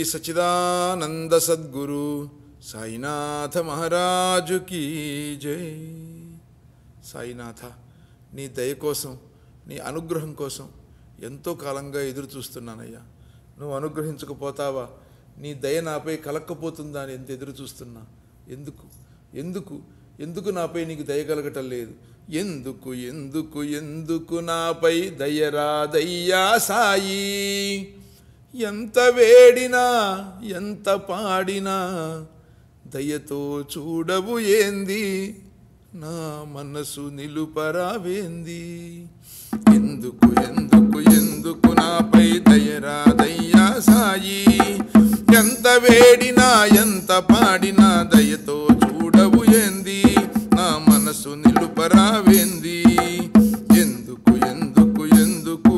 సచిదానంద సద్గురు సాయినాథ మహారాజుకి జై సాయినాథ నీ దయ కోసం నీ అనుగ్రహం కోసం ఎంతో కాలంగా ఎదురు చూస్తున్నానయ్యా నువ్వు అనుగ్రహించకపోతావా నీ దయ నాపై కలక్కపోతుందా అని ఎంత ఎదురు చూస్తున్నా ఎందుకు ఎందుకు ఎందుకు నాపై నీకు దయ కలగటం లేదు ఎందుకు ఎందుకు ఎందుకు నాపై దయరాదయ్యా సాయి ఎంత వేడినా ఎంత పాడినా దయతో చూడవు ఏంది నా మనసు నిలుపరావేంది ఎందుకు ఎందుకు ఎందుకు నాపై దయరాదయ్యా సాయి ఎంత వేడినా ఎంత పాడినా దయతో చూడవు ఏంది నా మనసు నిలుపరావేంది ఎందుకు ఎందుకు ఎందుకు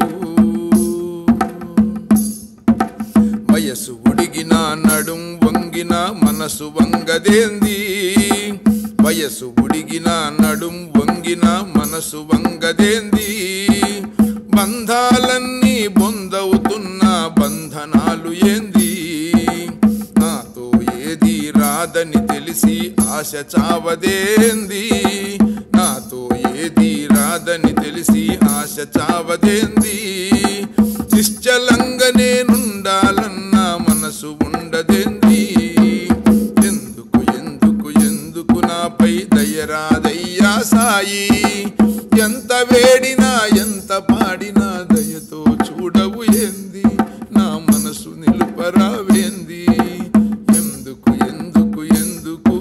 వయసు ఉడిగిన నడుం వంగిన మనసు వంగదేంది వయసు ఉడిగిన నడుం వంగిన మనసు వంగదేంది బంధాలన్నీ బొందవుతున్న బంధనాలు ఏంది నాతో ఏది రాదని తెలిసి ఆశ చావదేంది నాతో ఏది రాదని తెలిసి ఆశ చావదేంది నిశ్చలంగా నేనుండాలన్న మనసు ఉండదేంది ఎందుకు ఎందుకు ఎందుకు నాపై దయరాదయ్యా సాయి ఎంత వేడినా ఎంత పాడినా దయతో చూడవు ఏంది నా మనసు నిలుపరావేంది ఎందుకు ఎందుకు ఎందుకు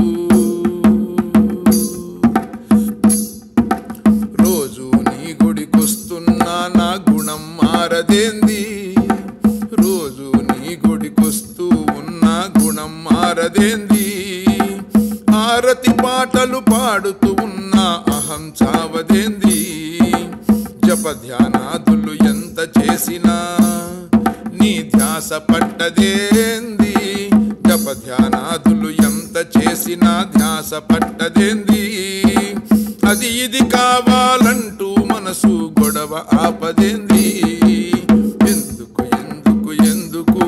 రోజు నీ గుడికొస్తున్నా నా గుణం మారదేంది రోజు నీ గుడికొస్తూ ఉన్న గుణం మారదేంది ఆరతి పాటలు పాడుతూ ఉన్న అహం చావదేంది జప ధ్యానాదులు ఎంత చేసినా నీ ధ్యాస పట్టదేంది జప ధ్యానాదులు ఎంత చేసినా ధ్యాస పట్టదేంది అది ఇది కావాలంటూ మనసు గొడవ ఆపదేంది ఎందుకు ఎందుకు ఎందుకు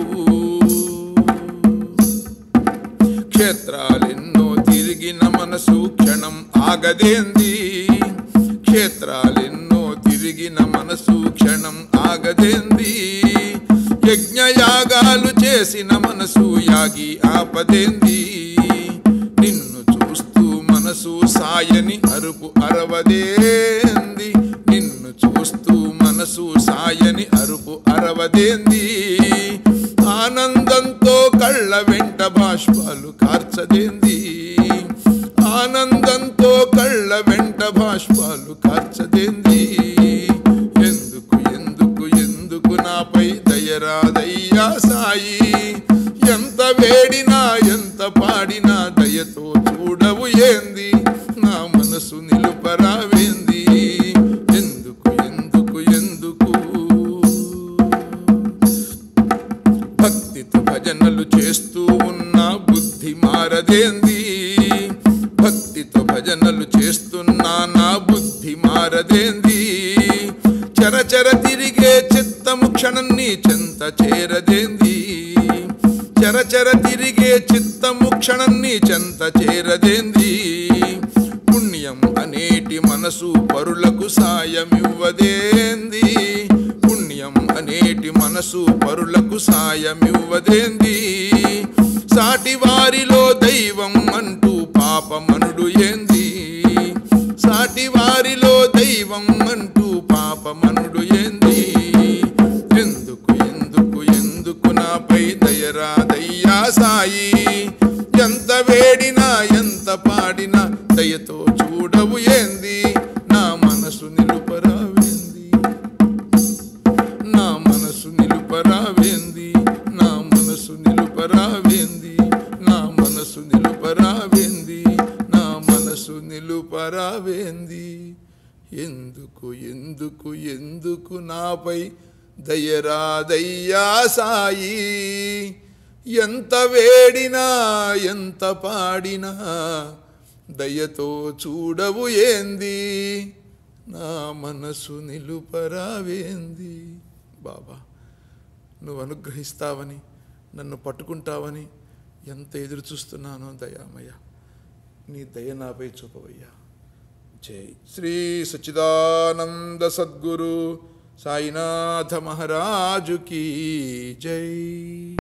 క్షేత్రాలెన్నో తిరిగిన మనసు క్షణం ఆగదేంది క్షేత్రాలెన్నో తిరిగిన మనసు క్షణం ఆగదేంది యజ్ఞయాగాలు చేసిన మనసు యాగి ఆపదేంది నిన్ను చూస్తూ మనసు సాయని అరుపు అరవదేంది నిన్ను చూస్తూ మనసు సాయని అరుపు అరవదేంది ఆనందంతో కళ్ళ వెంట బాష్పాలు కార్చదేంది ఆనందంతో కళ్ళ వెంట బాష్పాలు కార్చదేంది ఎందుకు ఎందుకు ఎందుకు నాపై దయరాదయ్యా సాయి ఎంత వేడినా ఎంత పాడినా దయతో చూడవు ఏంది నా మనసు నిలుపరావేంది ఎందుకు ఎందుకు ఎందుకు భక్తితో భజనలు చేస్తూ ఉన్న బుద్ధి మారదేంది భక్తితో భజనలు చేస్తున్నా నా బుద్ధి మారదేంది చరచర తిరిగే చిత్తము క్షణం నీ చెంత చేరదేంది చరచర తిరిగే చిత్తము క్షణం నీ చెంత చేరదేంది పుణ్యం అనేటి మనసు పరులకు సాయమివ్వదేంది పుణ్యం అనేటి మనసు పరులకు సాయమివ్వదేంది సాటి వారిలో దైవం అంటూ పాపమనుడు ఏంది సాటి వారిలో దైవం అంటూ పాపమనుడు ఏంది ఎందుకు ఎందుకు ఎందుకు నాపై దయరాదయ్యా సాయి ఎంత వేడినా ఎంత పాడినా దయతో చూడవు ఏంది నా మనసు నిలుపరావేంది నా మనసు నిలుపరావేంది నా మనసు నిలుపరావేంది నా మనసు నిలుపరావేంది నా మనసు నిలుపరావేంది ఎందుకు ఎందుకు ఎందుకు నాపై దయరాదయ్యా సాయి ఎంత వేడినా ఎంత పాడినా దయతో చూడవు ఏంది నా మనసు నిలుపరావేంది బాబా నువ్వు అనుగ్రహిస్తావని నన్ను పట్టుకుంటావని ఎంత ఎదురు చూస్తున్నానో దయామయ్య నీ దయ నాపై చూపవయ్యా జై శ్రీ సచ్చిదానంద సద్గురు సాయినాథ మహారాజుకి జై